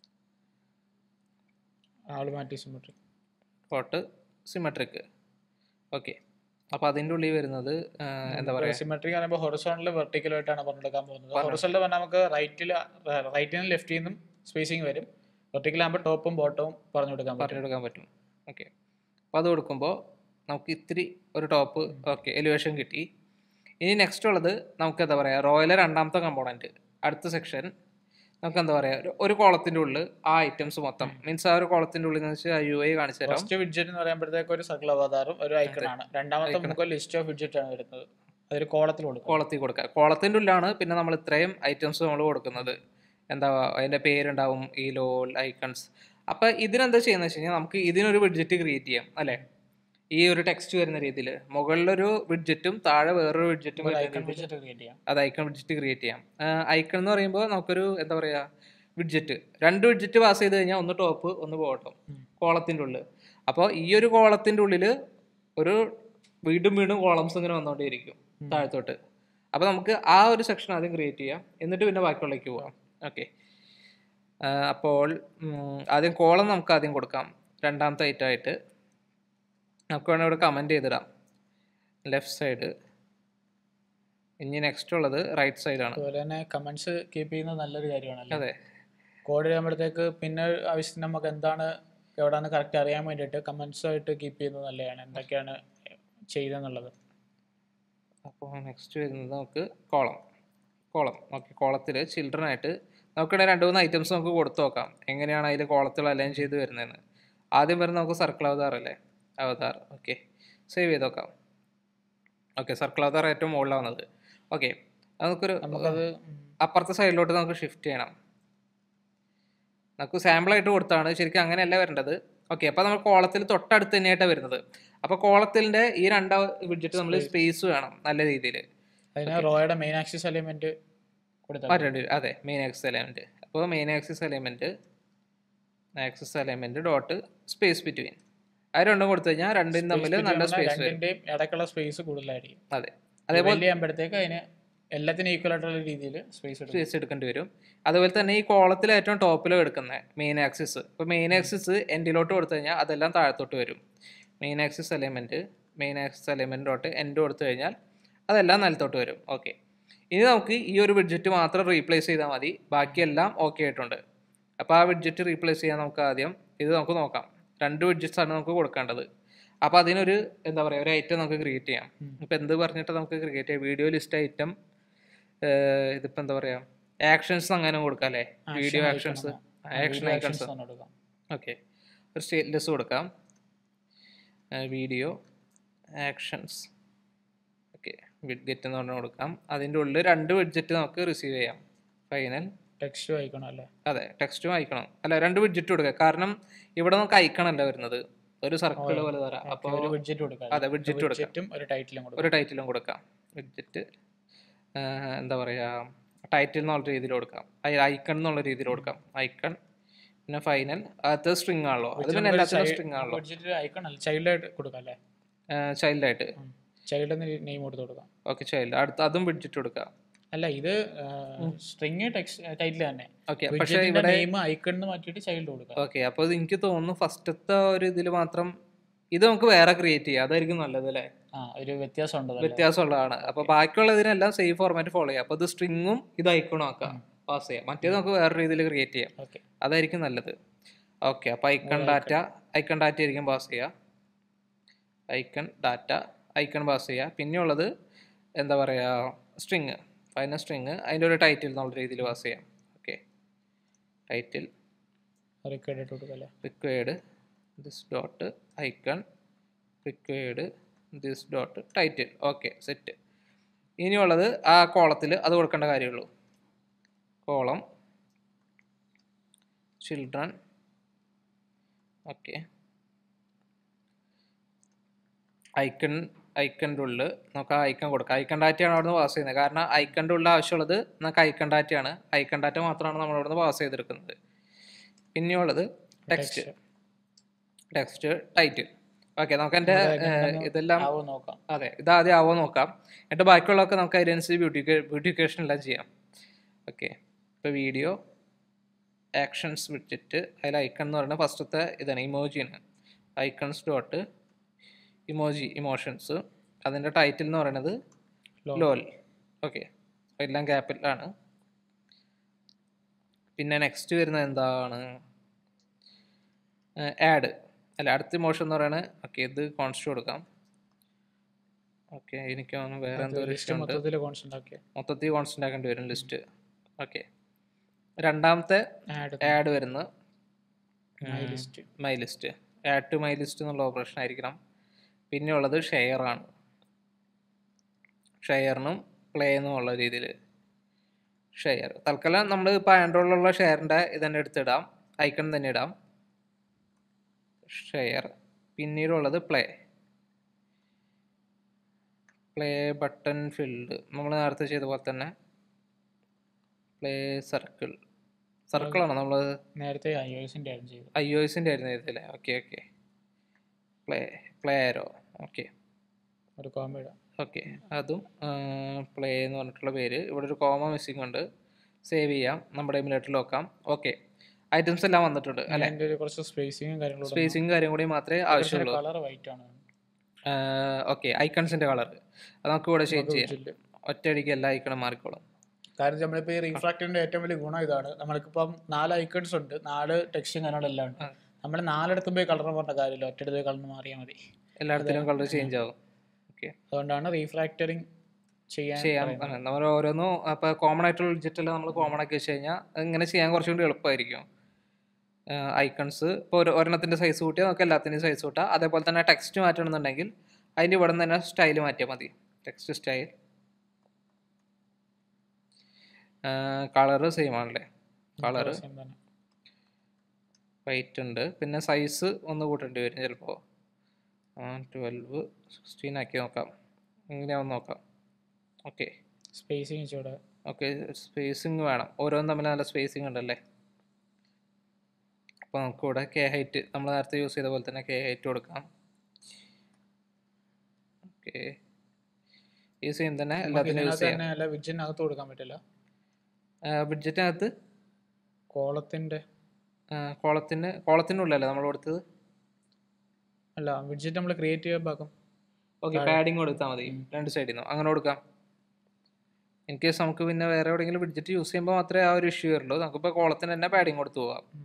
ആള് മാറ്റി സിമെട്രി ടോട്ട് സിമ്മട്രിക് ഓക്കെ അപ്പോൾ അതിൻ്റെ ഉള്ളിൽ വരുന്നത് ആ, എന്താ പറയുക സിമെട്രി പറയുമ്പോൾ ഹൊറിസോണിൽ വെർട്ടിക്കലായിട്ടാണ് പറഞ്ഞെടുക്കാൻ പോകുന്നത് പറഞ്ഞെടുക്കാം. ഹൊറിസോണിൽ പറഞ്ഞാൽ നമുക്ക് റൈറ്റിൽ റൈറ്റിൽ നിന്ന് ലെഫ്റ്റിൽ നിന്നും സ്പേസിങ് വരും വെർട്ടിക്കലാകുമ്പോൾ ടോപ്പും ബോട്ടവും പറഞ്ഞു കൊടുക്കാൻ പറ്റും പറഞ്ഞെടുക്കാൻ പറ്റും ഓക്കെ അപ്പോൾ അത് കൊടുക്കുമ്പോൾ നമുക്ക് ഇത്തിരി ഒരു ടോപ്പ് ഓക്കെ എലിവേഷൻ കിട്ടി ഇനി നെക്സ്റ്റ് ഉള്ളത് നമുക്ക് എന്താ പറയുക റോയലെ രണ്ടാമത്തെ കമ്പോണൻറ്റ് അടുത്ത സെക്ഷൻ നമുക്ക് എന്താ പറയുക ഒരു- ഒരു കോളത്തിൻ്റെ ഉള്ളിൽ ആ ഐറ്റംസ് മൊത്തം മീൻസ് ആ ഒരു കോളത്തിൻ്റെ ഉള്ളിൽ എന്ന് വെച്ചാൽ യു ഐ കാണിച്ചു തരാം ഫസ്റ്റ് വിഡ്ജറ്റ് എന്ന് പറയുമ്പോഴത്തേക്ക് ഒരു സർക്കിൾ അവതാറും ഒരു ഐക്കണാണ് രണ്ടാമത്തെ നമുക്ക് ലിസ്റ്റ് ഓഫ് വിഡ്ജറ്റ് ആണ് വരുന്നത് അതൊരു കോളത്തിൽ കൊടുക്കും കോളത്തിൽ കൊടുക്കുക കോളത്തിൻ്റെ ഉള്ളിലാണ് പിന്നെ നമ്മൾ ഇത്രയും ഐറ്റംസ് നമ്മൾ കൊടുക്കുന്നത് എന്താ അതിൻ്റെ പേരുണ്ടാവും ഈ ലോൾ ഐക്കൺസ് അപ്പോൾ ഇതിനെന്താ ചെയ്യുന്നത് വെച്ച് കഴിഞ്ഞാൽ നമുക്ക് ഇതിനൊരു വിഡ്ജറ്റ് ക്രിയേറ്റ് ചെയ്യാം അല്ലേ ഈ ഒരു ടെക്സ്റ്റ് വരുന്ന രീതിയിൽ മുകളിലൊരു വിഡ്ജറ്റും താഴെ വേറൊരു വിഡ്ജറ്റും ഒരു ഐക്കൺ വിഡ്ജറ്റ് ക്രിയേറ്റ് ചെയ്യാം അത് ഐക്കൺ വിഡ്ജറ്റ് ക്രിയേറ്റ് ചെയ്യാം ഐക്കൺ എന്ന് പറയുമ്പോൾ നമുക്കൊരു എന്താ പറയുക വിഡ്ജറ്റ് രണ്ട് വിഡ്ജറ്റ് പാസ് ചെയ്ത് കഴിഞ്ഞാൽ ഒന്ന് ടോപ്പ് ഒന്ന് ബോട്ടം ഉം. കോളത്തിൻ്റെ ഉള്ളിൽ അപ്പോൾ ഈ ഒരു കോളത്തിൻ്റെ ഉള്ളിൽ ഒരു വീണ്ടും വീണ്ടും കോളംസ് ഇങ്ങനെ വന്നുകൊണ്ടേയിരിക്കും ഉം. താഴത്തോട്ട് അപ്പോൾ നമുക്ക് ആ ഒരു സെക്ഷൻ ആദ്യം ക്രിയേറ്റ് ചെയ്യാം എന്നിട്ട് പിന്നെ ബാക്കിയുള്ളേക്ക് പോകാം ഓക്കെ അപ്പോൾ ഉം, ആദ്യം കോളം നമുക്ക് ആദ്യം കൊടുക്കാം രണ്ടാമത്തെ ഐറ്റമായിട്ട് നമുക്ക് വേണമെങ്കിൽ ഇവിടെ കമൻറ്റ് ചെയ്തിടാം ലെഫ്റ്റ് സൈഡ് ഇനി നെക്സ്റ്റ് ഉള്ളത് റൈറ്റ് സൈഡാണ് അതുപോലെ തന്നെ കമന്റ്സ് കീപ്പ് ചെയ്യുന്നത് നല്ലൊരു കാര്യമാണല്ലോ അതെ കോഡ് ചെയ്യുമ്പോഴത്തേക്ക് പിന്നെ ആവശ്യത്തിന് നമുക്ക് എന്താണ് എവിടെയാണ് കറക്റ്റ് അറിയാൻ വേണ്ടിയിട്ട് കമന്റ്സ് ആയിട്ട് കീപ്പ് ചെയ്യുന്നത് നല്ലതാണ് എന്തൊക്കെയാണ് ചെയ്തെന്നുള്ളത് അപ്പോൾ നെക്സ്റ്റ് വരുന്നത് നമുക്ക് കോളം കോളം ഓക്കെ കോളത്തിൽ ചിൽഡ്രൻ ആയിട്ട് നമുക്കിവിടെ രണ്ട് മൂന്ന് ഐറ്റംസ് നമുക്ക് കൊടുത്തു നോക്കാം എങ്ങനെയാണ് അതിൽ കോളത്തിൽ അലൈൻ ചെയ്ത് വരുന്നതെന്ന് ആദ്യം വരുന്നത് നമുക്ക് സർക്കിൾ അവതാർ അല്ലേ അവതാർ ഓക്കെ സേവ് ചെയ്ത് നോക്കാം ഓക്കെ സർക്കിൾ അവതാർ ഏറ്റവും മുകളിലാണ് വന്നത് ഓക്കെ നമുക്കൊരു നമുക്കത് അപ്പുറത്തെ സൈഡിലോട്ട് നമുക്ക് ഷിഫ്റ്റ് ചെയ്യണം നമുക്ക് സാമ്പിളായിട്ട് കൊടുത്താണ് ശരിക്കും അങ്ങനെയല്ല വരേണ്ടത് ഓക്കെ അപ്പോൾ നമ്മൾ കോളത്തിൽ തൊട്ടടുത്ത് തന്നെയായിട്ടാണ് വരുന്നത് അപ്പോൾ കോളത്തിൻ്റെ ഈ രണ്ടാം വിഡ്ജറ്റ് നമ്മൾ സ്പേസ് വേണം നല്ല രീതിയിൽ അതിന് റോയുടെ മെയിൻ ആക്സിസ് എലിമെന്റ് കൊടുത്താൽ മാറ്റേണ്ടി വരും അതെ മെയിൻ ആക്സിസ് എലമെൻറ്റ് അപ്പോൾ main axis element axis element dot space between അത് രണ്ടും കൊടുത്തു കഴിഞ്ഞാൽ രണ്ടിനും തമ്മിൽ നല്ല സ്പേസ് വരും രണ്ടിന്റെയും ഇടയ്ക്കുള്ള സ്പേസ് കൂടുതലായിരിക്കും അതെ അതേപോലെ വലിയ ചെയ്യുമ്പോഴത്തേക്ക് അതിന് എല്ലാത്തിനും ഈക്വൽ ആയിട്ടുള്ള രീതിയിൽ സ്പേസ് എടുക്കും സ്പേസ് എടുക്കേണ്ടി വരും അതുപോലെ തന്നെ ഈ കോളത്തിൽ ഏറ്റവും ടോപ്പിൽ എടുക്കുന്നത് മെയിൻ ആക്സിസ് ഇപ്പോൾ മെയിൻ ആക്സിസ് എൻഡിലോട്ട് കൊടുത്തു കഴിഞ്ഞാൽ അതെല്ലാം താഴത്തോട്ട് വരും main axis element main axis element dot end കൊടുത്തു കഴിഞ്ഞാൽ അതെല്ലാം നിലത്തോട്ട് വരും ഓക്കെ ഇനി നമുക്ക് ഈ ഒരു വിഡ്ജറ്റ് മാത്രം റീപ്ലേസ് ചെയ്താൽ മതി ബാക്കിയെല്ലാം ഓക്കെ ആയിട്ടുണ്ട് അപ്പോൾ ആ വിഡ്ജറ്റ് റീപ്ലേസ് ചെയ്യാൻ നമുക്ക് ആദ്യം ഇത് നമുക്ക് നോക്കാം രണ്ട് widgets ആണ് നമുക്ക് കൊടുക്കേണ്ടത് അപ്പോൾ അതിനൊരു എന്താ പറയുക ഒരു ഐറ്റം നമുക്ക് ക്രിയേറ്റ് ചെയ്യാം ഉം. ഇപ്പോൾ എന്ത് പറഞ്ഞിട്ട് നമുക്ക് ക്രിയേറ്റ് ചെയ്യാം വീഡിയോ ലിസ്റ്റ് ഐറ്റം ഇതിപ്പോൾ എന്താ പറയുക ആക്ഷൻസ് അങ്ങനെ കൊടുക്കാം അല്ലേ വീഡിയോ ആക്ഷൻസ് ആക്ഷൻ ഐക്കൺസ് കൊടുക്കാം ഓക്കെ ഒരു സ്റ്റേറ്റ്ലെസ് കൊടുക്കാം വീഡിയോ ആക്ഷൻസ് ഓക്കെ വിഡ്ഗെറ്റ് എന്ന് പറഞ്ഞ് കൊടുക്കാം അതിൻ്റെ ഉള്ളിൽ രണ്ട് വിഡ്ജറ്റ് നമുക്ക് റിസീവ് ചെയ്യാം ഫൈനൽ ടെക്സ്റ്റ് വായിക്കണം അല്ലേ അതെ ടെക്സ്റ്റും അയക്കണം അല്ല രണ്ട് വിഡ്ജറ്റ് കൊടുക്കുക കാരണം ഇവിടെ നമുക്ക് അയക്കണമല്ല വരുന്നത് ഒരു സർക്കിൾ പോലെ തരാം അപ്പോൾ ഒരു വിഡ്ജറ്റ് കൊടുക്കാം അതെ വിഡ്ജറ്റ് കൊടുക്കാം വിഡ്ജറ്റും ഒരു ടൈറ്റിലും കൊടുക്കാം ഒരു ടൈറ്റിലും കൊടുക്കാം വിഡ്ജറ്റ് എന്താ പറയുക ടൈറ്റിൽ എന്നുള്ള രീതിയിൽ കൊടുക്കാം ഐക്കൺ എന്നുള്ള രീതിയിൽ കൊടുക്കാം ഐക്കൺ പിന്നെ ഫൈനൽ അത് സ്ട്രിങ് ആണല്ലോ അത് പിന്നെ എല്ലാത്തിനും സ്ട്രിങ് ആണല്ലോ വിഡ്ജറ്റ് ഐക്കൺ അല്ല ചൈൽഡായിട്ട് കൊടുക്കാം അല്ലേ ചൈൽഡായിട്ട് ചൈൽഡ് എന്ന് നെയിം കൊടുത്ത് കൊടുക്കാം ഓക്കെ ചൈൽഡ് അടുത്ത അതും വിഡ്ജറ്റ് കൊടുക്കാം അല്ല ഇത് സ്ട്രിങ് ടെക്സ്റ്റ് ടൈറ്റിൽ തന്നെ ഓക്കെ പക്ഷേ വിഡ്ജറ്റിന്റെ ഇവിടെ നെയിം ഐക്കൺ എന്ന് മാറ്റിയിട്ട് ചൈൽഡ് കൊടുക്കാം ഓക്കെ അപ്പോൾ ഇത് എനിക്ക് തോന്നുന്നു ഫസ്റ്റത്തെ ഒരു ഇതിൽ മാത്രം ഇത് നമുക്ക് വേറെ ക്രിയേറ്റ് ചെയ്യാം അതായിരിക്കും നല്ലത് അല്ലേ ആ ഒരു വ്യത്യാസം ഉണ്ടല്ലോ വ്യത്യാസമുള്ളതാണ് അപ്പോൾ ബാക്കിയുള്ളതിനെല്ലാം സെയിം ഫോർമാറ്റ് ഫോളോ ചെയ്യാം അപ്പോൾ ഇത് സ്ട്രിങ്ങും ഇത് ഐക്കണും ആക്കാം പാസ് ചെയ്യാം മറ്റേത് നമുക്ക് വേറെ രീതിയിൽ ക്രിയേറ്റ് ചെയ്യാം ഓക്കെ അതായിരിക്കും നല്ലത് ഓക്കെ അപ്പോൾ ഐക്കൺ ഡാറ്റ ഐക്കൺ ഡാറ്റ ആയിരിക്കും പാസ് ചെയ്യുക ഐക്കൺ ഡാറ്റ ഐക്കൺ പാസ് ചെയ്യുക പിന്നെയുള്ളത് എന്താ പറയുക സ്ട്രിങ് ഫൈനൽ സ്ട്രിങ് അതിൻ്റെ ഒരു ടൈറ്റിൽ എന്നുള്ള രീതിയിൽ പാസ് ചെയ്യാം ഓക്കെ ടൈറ്റിൽ റിക്വയർഡ് ആയിട്ട് കൊടുക്കാം അല്ലേ required this dot icon required this dot title okay set ഇനിയുള്ളത് ആ കോളത്തിൽ അത് കൊടുക്കേണ്ട കാര്യമുള്ളൂ കോളം ചിൽഡ്രൻ ഓക്കെ ഐക്കൺ ഐക്കണിൻ്റെ ഉള്ളിൽ നമുക്ക് ആ ഐക്കൺ കൊടുക്കാം ഐക്കൺ ഡാറ്റയാണ് അവിടുന്ന് പാസ് ചെയ്യുന്നത് കാരണം ഐക്കണിൻ്റെ ഉള്ളിൽ ആവശ്യമുള്ളത് നമുക്ക് ഐക്കൺ ഡാറ്റയാണ് ഐക്കൺ ഡാറ്റ മാത്രമാണ് നമ്മൾ അവിടുന്ന് പാസ് ചെയ്തെടുക്കുന്നത് പിന്നെയുള്ളത് ടെക്സ്റ്റ് ടെക്സ്റ്റ് ടൈറ്റിൽ ഓക്കെ നമുക്ക് എൻ്റെ ഇതെല്ലാം ആവോ നോക്കാം അതെ ഇത് ആദ്യം ആവോ നോക്കാം എന്നിട്ട് ബാക്കിയുള്ളതൊക്കെ നമുക്ക് അതിനനുസരിച്ച് ബ്യൂട്ടി ബ്യൂട്ടിഫിക്കേഷൻ എല്ലാം ചെയ്യാം ഓക്കെ ഇപ്പോൾ വീഡിയോ ആക്ഷൻസ് വിട്ടിട്ട് അതിൽ ഐക്കൺ എന്ന് പറയുന്നത് ഫസ്റ്റത്തെ ഇതാണ് ഇമോജിയാണ് ഐക്കൺസ് ഡോട്ട് ഇമോജി ഇമോഷൻസ് അതിൻ്റെ ടൈറ്റിൽ എന്ന് പറയുന്നത് Lol. ലോൽ ഓക്കെ എല്ലാം ക്യാപിറ്റലാണ് പിന്നെ നെക്സ്റ്റ് വരുന്നത് എന്താണ് ആഡ് അല്ല അടുത്ത ഇമോഷൻ എന്ന് പറയുന്നത് ഓക്കെ ഇത് കോൺസ്റ്റ് കൊടുക്കാം ഓക്കെ എനിക്ക് തോന്നുന്നു വേറെ എന്തോ ഒരു ലിസ്റ്റ് ഇഷ്ടമുണ്ട് മൊത്തത്തിൽ കോൺസ്റ്റന്റ് ആക്കിയ മൊത്തത്തിൽ കോൺസ്റ്റന്റ് ആക്കേണ്ടി വരും ലിസ്റ്റ് ഓക്കെ രണ്ടാമത്തെ ആഡ് ആഡ് വരുന്നത് my list my list add to my list എന്നുള്ള ഓപ്പറേഷൻ ആയിരിക്കണം പിന്നെ ഉള്ളത് ഷെയർ ആണ് ഷെയറിനും പ്ലേ എന്നുമുള്ള രീതിയിൽ ഷെയർ തൽക്കാലം നമ്മൾ ഇപ്പോൾ ആൻഡ്രോയിഡിലുള്ള ഷെയറിൻ്റെ ഇതന്നെ എടുത്തിടാം ഐക്കൺ തന്നെ ഇടാം ഷെയർ പിന്നീടുള്ളത് പ്ലേ പ്ലേ ബട്ടൺ ഫിൽഡ് നമ്മൾ നേരത്തെ ചെയ്ത പോലെ തന്നെ പ്ലേ സർക്കിൾ സർക്കിളാണ് നമ്മൾ നേരത്തെ ഐ എസിന്റെ ആയിരുന്നു ചെയ്തത് ഐ ഒ എസിൻ്റെ ആയിരുന്നു ഇതില്ലേ okay okay play play arrow okay ഒരു കോമ്പ ഇടാം ഓക്കെ അതും പ്ലേ എന്ന് പറഞ്ഞിട്ടുള്ള പേര് ഇവിടെ ഒരു കോമ മിസ്സിംഗ് ഉണ്ട് സേവ് ചെയ്യാം നമ്മുടെ എമുലേറ്ററിൽ വെക്കാം ഓക്കെ ഐറ്റംസ് എല്ലാം വന്നിട്ടുണ്ട് അല്ലെ അതിന്റെ ഒരു കുറച്ച് സ്പേസിങ്ങും കാര്യങ്ങളും സ്പേസിങ് കാര്യം കൂടി മാത്രമേ ആവശ്യമുള്ളൂ കളർ വൈറ്റ് ആണ് ഓക്കെ ഐക്കൺസിൻ്റെ കളർ അത് നമുക്ക് ഇവിടെ ചേഞ്ച് ചെയ്യാം ഇതില്. ഒറ്റയടിക്ക് എല്ലാ ഐക്കണും മാറിക്കോളും കാരണം നമ്മളിപ്പോ ഈ റീഫ്രാക്ടറിന്റെ ഏറ്റവും വലിയ ഗുണം ഇതാണ് നമ്മൾക്കിപ്പം നാല് ഐക്കൺസ് ഉണ്ട് നാല് ടെക്സ്റ്റും കാര്യങ്ങളെല്ലാം ഉണ്ട് ആ. നമ്മൾ നാലിടത്തും പോയി കളർ പറഞ്ഞ കാര്യമില്ല ഒറ്റടുത്ത് കളർ മാറിയാൽ മതി എല്ലായിടത്തിലും കളർ ചേഞ്ച് ആവും ഓക്കെ അതുകൊണ്ടാണ് റീഫ്രാക്ടറിങ് ചെയ്യാൻ ചെയ്യാൻ നമ്മൾ ഓരോന്നും അപ്പോൾ കോമൺ ആയിട്ടുള്ള ഡിജിറ്റൽ നമ്മൾ കോമൺ ആക്കി വെച്ച് കഴിഞ്ഞാൽ ഇങ്ങനെ ചെയ്യാൻ കുറച്ചും കൂടി എളുപ്പമായിരിക്കും ഐക്കൺസ് ഇപ്പോൾ ഒരു ഒരെണ്ണത്തിൻ്റെ സൈസ് കൂട്ടിയാൽ നമുക്ക് എല്ലാത്തിൻ്റെയും സൈസ് കൂട്ടാം അതേപോലെ തന്നെ ടെക്സ്റ്റ് മാറ്റണമെന്നുണ്ടെങ്കിൽ അതിൻ്റെ ഇവിടെ നിന്ന് തന്നെ സ്റ്റൈൽ മാറ്റിയാൽ മതി ടെക്സ്റ്റ് സ്റ്റൈൽ കളറ് സെയിം ആണല്ലേ കളറ് Same തന്നെ. വൈറ്റ് ഉണ്ട് പിന്നെ സൈസ് ഒന്ന് കൂട്ടേണ്ടി വരും ചിലപ്പോൾ ട്വൽവ് സിക്സ്റ്റീൻ ആക്കി നോക്കാം ഇങ്ങനെയാവും നോക്കാം ഓക്കെ സ്പേസിങ് ഇച്ചിവിടെ ഓക്കെ സ്പേസിങ് വേണം ഓരോന്നും തമ്മിൽ നല്ല സ്പേസിങ് ഉണ്ടല്ലേ അപ്പോൾ നമുക്ക് ഇവിടെ കെ ഹൈറ്റ് നമ്മൾ നേരത്തെ യൂസ് ചെയ്ത പോലെ തന്നെ കെ ഹൈറ്റ് കൊടുക്കാം ഓക്കെ ഈ സെയിം തന്നെ എല്ലാത്തിനും യൂസ് ഇതിനകത്ത് ചെയ്യാം തന്നെ അല്ല വിഡ്ജിനകത്ത് കൊടുക്കാൻ പറ്റില്ല ബഡ്ജറ്റിനകത്ത് കോളത്തിന്റെ കോളത്തിന് കോളത്തിനുള്ളല്ലേ നമ്മൾ കൊടുത്തത് അല്ല വിഡ്ജറ്റ് നമ്മൾ ക്രിയേറ്റ് ചെയ്യാൻ ഭാഗം ഓക്കെ പാഡിങ് കൊടുത്താൽ മതി രണ്ട് സൈഡിൽ നിന്ന് അങ്ങനെ കൊടുക്കാം ഇൻ കേസ് നമുക്ക് പിന്നെ വേറെ എവിടെയെങ്കിലും ബഡ്ജറ്റ് യൂസ് ചെയ്യുമ്പോൾ മാത്രമേ ആ ഒരു ഇഷ്യൂ വരുള്ളൂ നമുക്കിപ്പോൾ കോളത്തിന് തന്നെ പാഡിങ് കൊടുത്തു പോവാം ഉം.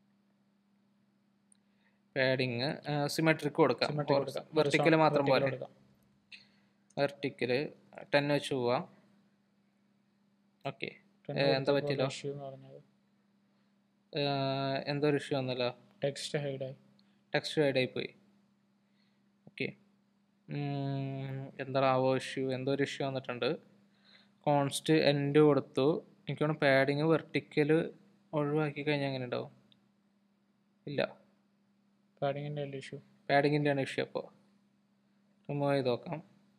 പാഡിങ് സിമെട്രിക് കൊടുക്കാം Symmetric കൊടുക്കാം. ഒരു വെർട്ടിക്കൽ short മാത്രം vertical പോലെ കൊടുക്കാം. വെർട്ടിക്കൽ ടെൻ വെച്ച് പോവാം ഓക്കെ Trend ഏ, എന്താ കൊടുത്തപ്പോൾ പറ്റിയില്ല? issue എന്ന് പറഞ്ഞത് എന്തോ ഒരു ഇഷ്യൂ വന്നല്ലോ ടെക്സ്റ്റ് ഹൈഡ് ആയി ടെക്സ്റ്റ് വൈഡായി പോയി ഓക്കെ എന്താണാവോ ഇഷ്യൂ എന്തോ ഒരു ഇഷ്യൂ വന്നിട്ടുണ്ട് കോൺസ്റ്റ് എൻഡ് കൊടുത്തു എനിക്ക് തോന്നുന്നു പാഡിങ് വെർട്ടിക്കൽ ഒഴിവാക്കി കഴിഞ്ഞാൽ എങ്ങനെ ഉണ്ടാവും ഇല്ല പാഡിങ്ങിൻ്റെ അല്ലേ ഇഷ്യൂ പാഡിങ്ങിൻ്റെ ആണ് ഇഷ്യൂ അപ്പോൾ റിമൂവ് ചെയ്ത് നോക്കാം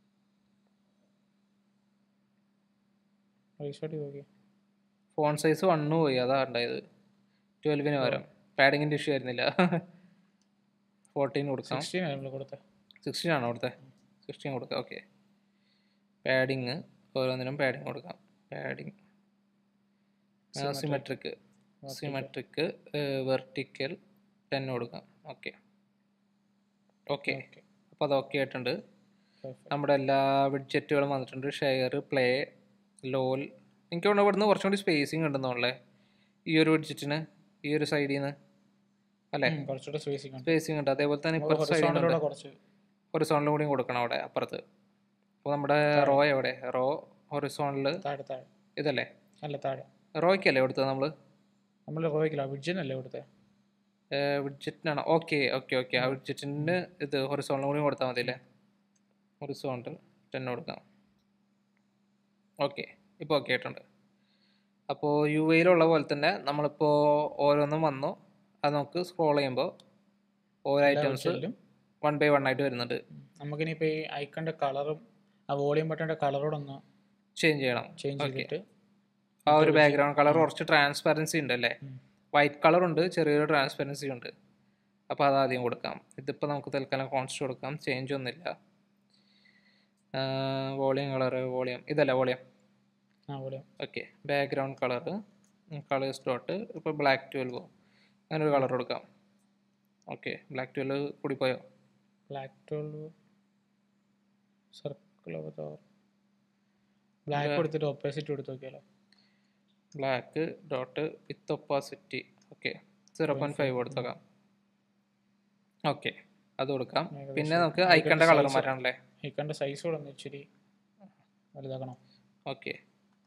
റീസ്റ്റാർട്ട് ചെയ്ത് നോക്കി ഫോൺ സൈസ് വണ്ണ് പോയി അതാ ഉണ്ടായത് ട്വൽവിന് പകരം പാഡിങ്ങിൻ്റെ ഇഷ്യൂ ആയിരുന്നില്ല ഫോർട്ടീൻ കൊടുക്കാം സിക്സ്റ്റീൻ ആയിരുന്നു കൊടുത്തത് സിക്സ്റ്റീൻ ആണോ അവിടുത്തെ സിക്സ്റ്റീൻ കൊടുക്കാം ഓക്കെ പാഡിങ് ഓരോന്നിനും പാഡിങ് കൊടുക്കാം padding symmetric symmetric vertical ten കൊടുക്കാം ഓക്കെ ഓക്കെ ഓക്കെ അപ്പോൾ അത് ഓക്കെ ആയിട്ടുണ്ട് നമ്മുടെ എല്ലാ വിഡ്ജറ്റുകളും വന്നിട്ടുണ്ട് ഷെയർ പ്ലേ ലോൽ എനിക്ക് തോന്നുന്നു ഇവിടുന്ന് കുറച്ചും കൂടി സ്പേസിങ് ഉണ്ടെന്നുള്ളേ ഈ ഒരു വിഡ്ജറ്റിന് ഈ ഒരു സൈഡിൽ നിന്ന് അല്ലേ കുറച്ചുകൂടെ സ്പേസിംഗ് ഉണ്ട് സ്പേസിങ് ഉണ്ട് അതേപോലെ തന്നെ ഇപ്പുറത്തെ സൈഡിൽ ഹൊറിസോണ്ടലൂടെ കുറച്ച് ഹൊറിസോണിലും കൂടിയും കൊടുക്കണം അവിടെ അപ്പുറത്ത് അപ്പോൾ നമ്മുടെ റോ എവിടെ റോ ഹൊറിസോണിൽ താഴെ താഴെ ഇതല്ലേ അല്ല താഴെ റോയ്ക്കല്ലേ കൊടുത്തത് നമ്മൾ നമ്മൾ റോയ്ക്കില്ല വിഡ്ജിനല്ലേ കൊടുത്തത് വിഡ്ജറ്റിനാണ് ഓക്കെ ഓക്കെ ഓക്കെ ആ വിഡ്ജറ്റിന് ഇത് ഹൊറിസോണിലും കൂടി കൊടുത്താൽ മതി അല്ലേ ഹൊറിസോണ്ടൽ ടെൻ കൊടുക്കാം ഓക്കെ ഇപ്പോൾ ഓക്കെ ആയിട്ടുണ്ട് അപ്പോൾ യു എയിലുള്ള പോലെ തന്നെ നമ്മളിപ്പോൾ ഓരോന്നും വന്നു അത് നമുക്ക് സ്ക്രോൾ ചെയ്യുമ്പോൾ ഓരോ ഐറ്റംസ് widget-ലും വൺ ബൈ വൺ ആയിട്ട് വരുന്നുണ്ട് നമുക്കിനിപ്പോൾ ഈ ഐക്കണിൻ്റെ കളറും ആ വോളിയം ബട്ടൻ്റെ കളറോടെ ഒന്ന് ചേഞ്ച് ചെയ്യണം ചേഞ്ച് Okay. ചെയ്തിട്ട് ആ ഒരു ബാക്ക്ഗ്രൗണ്ട് കളർ കുറച്ച് ട്രാൻസ്പെറൻസി ഉണ്ട് അല്ലേ ഉം. വൈറ്റ് കളർ ഉണ്ട് ചെറിയൊരു ട്രാൻസ്പെറൻസി ഉണ്ട് അപ്പോൾ അത് ആദ്യം കൊടുക്കാം ഇതിപ്പോൾ നമുക്ക് തൽക്കാലം കോൺസ്റ്റ് കൊടുക്കാം ചേഞ്ച് ഒന്നുമില്ല വോളിയം കളർ വോളിയം ഇതല്ല വോളിയം ആ volume okay background colour colours dot ഇപ്പോൾ ബ്ലാക്ക് ട്വൽവോ അങ്ങനെ ഒരു കളർ കൊടുക്കാം ഓക്കെ ബ്ലാക്ക് ട്വൽവ് കൂടി പോയോ ബ്ലാക്ക് ട്വൽവ് സർക്കിൾ ബ്ലാക്ക് കൊടുത്തിട്ട് ഓപ്പോസിറ്റ് കൊടുത്ത് നോക്കിയാലോ black dot with opacity okay zero point five കൊടുത്തേക്കാം ഓക്കെ അത് കൊടുക്കാം ഏകദേശം പിന്നെ നമുക്ക് ഇതിന്റെ ഐക്കണ്ട കളർ size- മാറ്റാണല്ലേ ഐക്കണിൻ്റെ സൈസ് കൂടെ ഒന്ന് ഇച്ചിരി വലുതാക്കണം ഓക്കെ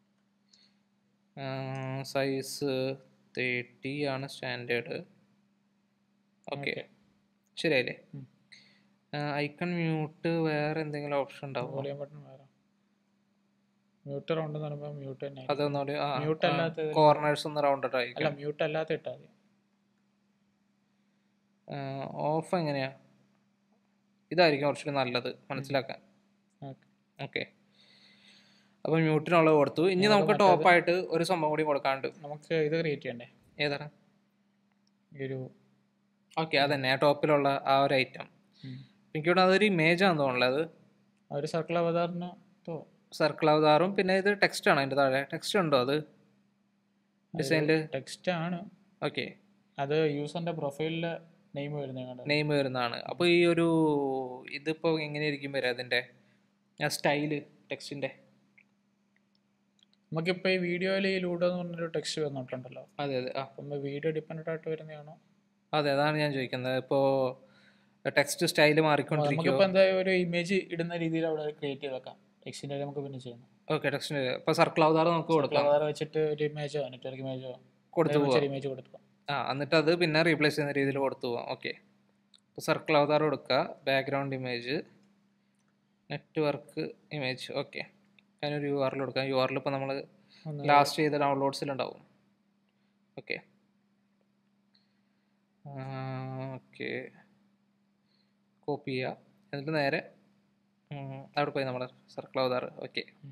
സൈസ് തേർട്ടി ആണ് സ്റ്റാൻഡേർഡ് ഓക്കെ Okay. ശരിയായില്ലേ ഉം. ഐക്കൺ മ്യൂട്ട് വേറെ എന്തെങ്കിലും ഓപ്ഷൻ ഉണ്ടാവും വോളിയം ബട്ടൺ വേറെ മ്യൂട്ടർ ഉണ്ടെന്ന് പറയുമ്പോൾ മ്യൂട്ട് തന്നെ ആയിരിക്കും. അതൊന്നുകൂടി Mute അല്ലാത്തത് കോർണേഴ്സ് ഒന്ന് റൗണ്ട് അല്ല ആയിരിക്കും മ്യൂട്ട് അല്ലാത്ത ഇട്ടാൽ മതി ഓഫ് എങ്ങനെയാ ഇതായിരിക്കും കുറച്ചുകൂടി നല്ലത് മനസ്സിലാക്കാൻ ഓക്കെ ഓക്കെ അപ്പോൾ മ്യൂട്ടിനുള്ളത് കൊടുത്തു ഇനി നമുക്ക് ടോപ്പായിട്ട് ഒരു സംഭവം കൂടി കൊടുക്കാണ്ട് നമുക്ക് ഇത് ക്രിയേറ്റ് ചെയ്യണ്ടേ ഏതാണ് ഈ ഒരു ഓക്കെ അതന്നെ ആ ടോപ്പിലുള്ള ആ ഒരു ഐറ്റം ഉം. എനിക്ക് തോന്നുന്നു അതൊരു ഇമേജ് ആണെന്ന് തോന്നുന്നത് ആ ഒരു സർക്കിൾ അവതാറിന് തോ സർക്കിൾ അവതാറും പിന്നെ ഇത് ടെക്സ്റ്റ് ആണ് അതിൻ്റെ താഴെ ടെക്സ്റ്റ് ഉണ്ടോ അത് ഡിസൈനിൽ ടെക്സ്റ്റ് ആണ് ഓക്കെ അത് യൂസറിന്റെ പ്രൊഫൈലില് നെയിം വരുന്നത് നെയിം വരുന്നതാണ് അപ്പോൾ ഈ ഒരു ഇതിപ്പോൾ എങ്ങനെയായിരിക്കും വരിക അതിൻ്റെ ആ സ്റ്റൈല് ടെക്സ്റ്റിൻ്റെ നമുക്കിപ്പോൾ ഈ വീഡിയോയിൽ ഈ ലൂഡോ എന്ന് പറഞ്ഞൊരു ടെക്സ്റ്റ് വന്നിട്ടുണ്ടല്ലോ അതെ അതെ ആ അപ്പം വീഡിയോ ഡിപ്പെൻഡ് ആയിട്ട് വരുന്നതാണോ അതെ അതാണ് ഞാൻ ചോദിക്കുന്നത് ഇപ്പോൾ ടെക്സ്റ്റ് സ്റ്റൈല് മാറിക്കൊണ്ടിരിക്കുമോ നമുക്കിപ്പോൾ എന്തായാലും ഒരു ഇമേജ് ഇടുന്ന രീതിയിൽ അവിടെ ക്രിയേറ്റ് ചെയ്ത് വെക്കാം ടെക്സ്റ്റിൻ്റെ നമുക്ക് പിന്നെ ചെയ്യാം ഓക്കെ ടെക്സ്റ്റിൻ്റെ ഇപ്പോൾ സർക്കിൾ അവതാർ നമുക്ക് കൊടുക്കാം അവതാർ വെച്ചിട്ട് ഒരു ഇമേജോ നെറ്റ്വർക്ക് ഇമേജോ കൊടുത്തു പോവാം ഇമേജ് കൊടുത്തു ആ എന്നിട്ട് അത് പിന്നെ റീപ്ലേസ് ചെയ്യുന്ന രീതിയിൽ കൊടുത്തു പോവാം ഓക്കെ ഇപ്പോൾ സർക്കിൾ അവതാർ കൊടുക്കുക background image network image okay അതിനൊരു യു ആറിൽ കൊടുക്കാം യു ആറിൽ ഇപ്പോൾ നമ്മൾ ഒന്ന് ലാസ്റ്റ് ചെയ്ത ഡൗൺലോഡ്സിലുണ്ടാവും ഓക്കെ ഓക്കെ കോപ്പി ചെയ്യുക എന്നിട്ട് നേരെ ഉം, അവിടെ പോയി നമ്മുടെ സർക്കിൾ അവതാർ ഓക്കെ ഉം.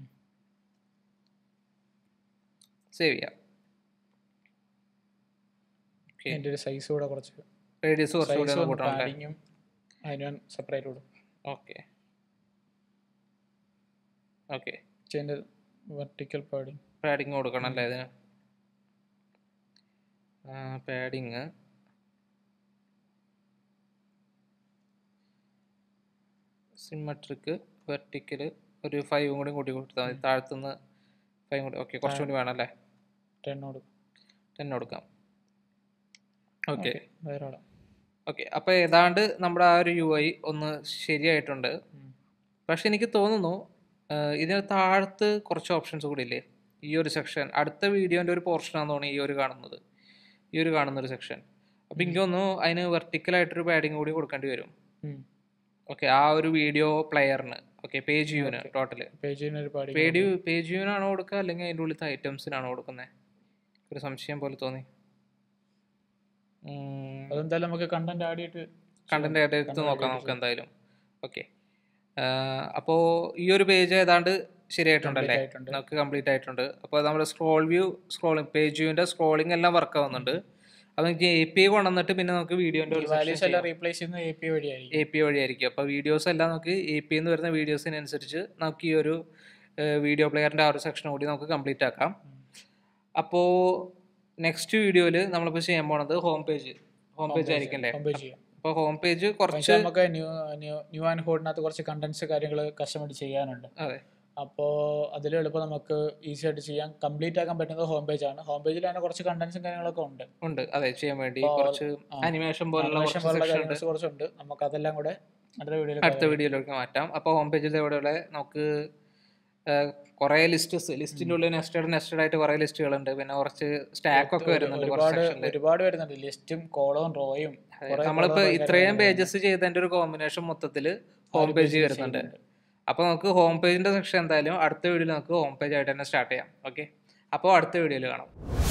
സേവ് ചെയ്യാം ഓക്കെ അതിൻ്റെ ഒരു സൈസ് കൂടെ കുറച്ച് റേഡിയസ് കുറച്ചുകൂടി സൈസ് ഒന്ന് കൂട്ടണല്ലേ പാഡിങ്ങും അതിന് സെപ്പറേറ്റ് കൊടുക്കും ഓക്കെ ഓക്കെ അതിൻ്റെ വെർട്ടിക്കൽ പാഡിങ് പാഡിങ് കൊടുക്കണം അല്ലേ അതിന് പാഡിങ് സിമ്മട്രിക്ക് വെർട്ടിക്കൽ ഒരു ഫൈവും കൂടി കൂട്ടി കൊടുത്താൽ മതി താഴത്തുനിന്ന് ഫൈവ് കൂടി ഓക്കെ കുറച്ചും കൂടി വേണം അല്ലേ ടെൻ കൊടുക്കും ടെൻ കൊടുക്കാം ഓക്കെ ധാരാളം ഓക്കെ അപ്പോൾ ഏതാണ്ട് നമ്മുടെ ആ ഒരു യു ഐ ഒന്ന് ശരിയായിട്ടുണ്ട് ഉം. പക്ഷെ എനിക്ക് തോന്നുന്നു ആഹ് ഇതിന് താഴത്ത് കുറച്ച് ഓപ്ഷൻസ് കൂടി ഇല്ലേ ഈ ഒരു സെക്ഷൻ അടുത്ത വീഡിയോൻ്റെ ഒരു പോർഷനാണെന്ന് തോന്നുന്നു ഈ ഒരു കാണുന്നത് ഈ ഒരു കാണുന്ന ഒരു സെക്ഷൻ അപ്പോൾ എനിക്ക് തോന്നുന്നു അതിന് വെർട്ടിക്കലായിട്ടൊരു പാഡിങ് കൂടി കൊടുക്കേണ്ടി വരും ഉം. ഓക്കെ ആ ഒരു വീഡിയോ പ്ലെയറിന് ഓക്കെ പേജ് വ്യൂവിന് ടോട്ടൽ പേജിന് ഒരു പാടി പേജ് പേജ് വ്യൂവിനാണോ കൊടുക്കുക അല്ലെങ്കിൽ അതിൻ്റെ ഉള്ളിലത്തെ ഐറ്റംസിനാണോ കൊടുക്കുന്നത് ഒരു സംശയം പോലെ തോന്നി അതെന്തായാലും നമുക്ക് കണ്ടന്റ് ആഡ് ചെയ്തിട്ട് കണ്ടന്റ് ആയിട്ട് എടുത്ത് നോക്കാം നമുക്ക് എന്തായാലും ഓക്കെ അപ്പോൾ ഈ ഒരു പേജ് ഏതാണ്ട് ശരിയായിട്ടുണ്ടല്ലേ ആയിട്ടുണ്ട്. നമുക്ക് കംപ്ലീറ്റ് ആയിട്ടുണ്ട് അപ്പോൾ നമ്മുടെ സ്ക്രോൾ വ്യൂ സ്ക്രോളിംഗ് പേജ് വ്യൂവിൻ്റെ സ്ക്രോളിംഗ് എല്ലാം വർക്ക് ആവുന്നുണ്ട് അപ്പോൾ നമുക്ക് എ പി ഐ കൊണ്ടുവന്നിട്ട് പിന്നെ നമുക്ക് വീഡിയോൻ്റെ ഒരു വാല്യൂസ് എല്ലാം റീപ്ലേസ് ചെയ്യുന്നത് എ പി വഴിയായിരിക്കും എ പി വഴിയായിരിക്കും അപ്പോൾ വീഡിയോസ് എല്ലാം നമുക്ക് എ പി എന്ന് വരുന്ന വീഡിയോസിനനുസരിച്ച് നമുക്ക് ഈ ഒരു വീഡിയോ പ്ലെയറിൻ്റെ ആ ഒരു സെക്ഷൻ കൂടി നമുക്ക് കംപ്ലീറ്റ് ആക്കാം അപ്പോൾ നെക്സ്റ്റ് വീഡിയോയിൽ നമ്മളിപ്പോൾ ചെയ്യാൻ പോണത് ഹോം പേജ് ഹോം പേജ് ആയിരിക്കും അല്ലേ കമ്പയർ ചെയ്യാം അപ്പോൾ ഹോം പേജ് കുറച്ച് പക്ഷേ നമുക്ക് ന്യൂ ന്യൂ ന്യൂ ആൻഡ് ഹോഡിനകത്ത് കുറച്ച് കണ്ടന്റ്സ് കാര്യങ്ങൾ കസ്റ്റമൈസ് ചെയ്യാനുണ്ട് അതെ അപ്പോൾ അതിൽ എളുപ്പം നമുക്ക് ഈസി ആയിട്ട് ചെയ്യാൻ കംപ്ലീറ്റ് ആക്കാൻ പറ്റുന്നത് ഹോം പേജ് ആണ് ഹോം പേജിൽ തന്നെ കുറച്ച് കണ്ടന്റ്സും കാര്യങ്ങളൊക്കെ ഉണ്ട് ഉണ്ട് അതെ ചെയ്യാൻ വേണ്ടി അപ്പോൾ, കുറച്ച് ആ. അനിമേഷൻ പോലുള്ള Animation കുറച്ച് പോലുള്ള സെക്ഷൻ ഉണ്ട് കാര്യങ്ങൾ കുറച്ചുണ്ട് നമുക്ക് അതെല്ലാം കൂടെ അടുത്ത വീഡിയോയിൽ അടുത്ത വീഡിയോയിലേക്ക് മാറ്റാം അപ്പോൾ ഹോം പേജിൽ ഇവിടെയുള്ള നമുക്ക് കുറേ ലിസ്റ്റസ് ലിസ്റ്റിൻ്റെ ഉള്ളിൽ നെസ്റ്റഡ് നെസ്റ്റഡ് ആയിട്ട് കുറേ ലിസ്റ്റുകളുണ്ട് പിന്നെ കുറച്ച് സ്റ്റാക്ക് ഒക്കെ വരുന്നുണ്ട് കുറച്ച് ഒരുപാട് സെക്ഷനിൽ ഒരുപാട് വരുന്നുണ്ട് ലിസ്റ്റും കോളവും റോയും നമ്മളിപ്പോ ഇത്രയും പേജസ് ചെയ്തതിന്റെ ഒരു കോമ്പിനേഷൻ മൊത്തത്തിൽ ഹോം പേജ് വരുന്നുണ്ട് അപ്പോൾ നമുക്ക് ഹോം പേജിന്റെ സെക്ഷൻ എന്തായാലും അടുത്ത വീഡിയോയിൽ നമുക്ക് ഹോം പേജ് ആയിട്ട് തന്നെ സ്റ്റാർട്ട് ചെയ്യാം ഓക്കെ അപ്പോൾ അടുത്ത വീഡിയോയിൽ കാണാം